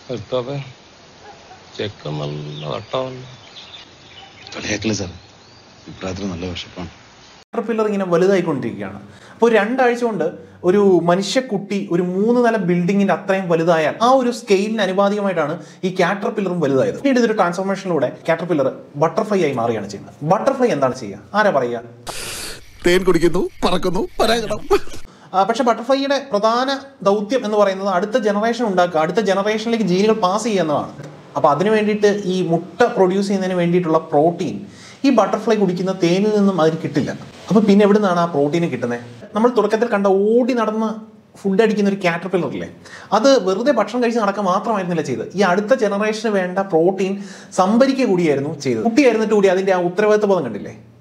നിർത്താതെ ചെക്കൻ നല്ല വട്ടമല്ല കളിയാക്കില്ല സാർ ഇപ്രായത്തിൽ നല്ല വിഷപ്പാണ് കാറ്റർപില്ലർ ഇങ്ങനെ വലുതായിക്കൊണ്ടിരിക്കുകയാണ് അപ്പോൾ രണ്ടാഴ്ച കൊണ്ട് ഒരു മനുഷ്യക്കുട്ടി ഒരു മൂന്ന് നില ബിൽഡിങ്ങിന്റെ അത്രയും വലുതായാൽ ആ ഒരു സ്കെയിലിന് അനുപാതികമായിട്ടാണ് ഈ കാറ്റർപില്ലറും വലുതായത് പിന്നീട് ഇതൊരു ട്രാൻസ്ഫോർമേഷനിലൂടെ കാറ്റർപില്ലർ ബട്ടർഫ്ലൈ ആയി മാറുകയാണ് ചെയ്യുന്നത് ബട്ടർഫ്ലൈ എന്താണ് ചെയ്യുക ആരാ പറയുക തേൻ കുടിക്കുന്നു പറക്കുന്നു പരാഗണം ആ, പക്ഷെ ബട്ടർഫ്ലൈയുടെ പ്രധാന ദൗത്യം എന്ന് പറയുന്നത് അടുത്ത ജനറേഷൻ ഉണ്ടാക്കുക അടുത്ത ജനറേഷനിലേക്ക് ജീനുകൾ പാസ് ചെയ്യുക എന്നതാണ് അപ്പോൾ അതിനു വേണ്ടിയിട്ട് ഈ മുട്ട പ്രൊഡ്യൂസ് ചെയ്യുന്നതിന് വേണ്ടിയിട്ടുള്ള പ്രോട്ടീൻ ഈ ബട്ടർഫ്ലൈ കുടിക്കുന്ന തേനിൽ നിന്നും അതിന് കിട്ടില്ല അപ്പോൾ പിന്നെ എവിടെ നിന്നാണ് ആ പ്രോട്ടീൻ കിട്ടുന്നത് നമ്മൾ തുടക്കത്തിൽ കണ്ട ഓടി നടന്ന് ഫുഡ് അടിക്കുന്ന ഒരു കാറ്റർപില്ലർ ഇല്ലേ അത് വെറുതെ ഭക്ഷണം കഴിച്ച് നടക്കുക മാത്രമായിരുന്നില്ല ചെയ്തത് ഈ അടുത്ത ജനറേഷന് വേണ്ട പ്രോട്ടീൻ സംഭരിക്കുക കൂടിയായിരുന്നു ചെയ്തത് കുട്ടിയായിരുന്നിട്ട് കൂടി അതിന്റെ ആ ഉത്തരവാദിത്വ ബോധം കണ്ടില്ലേ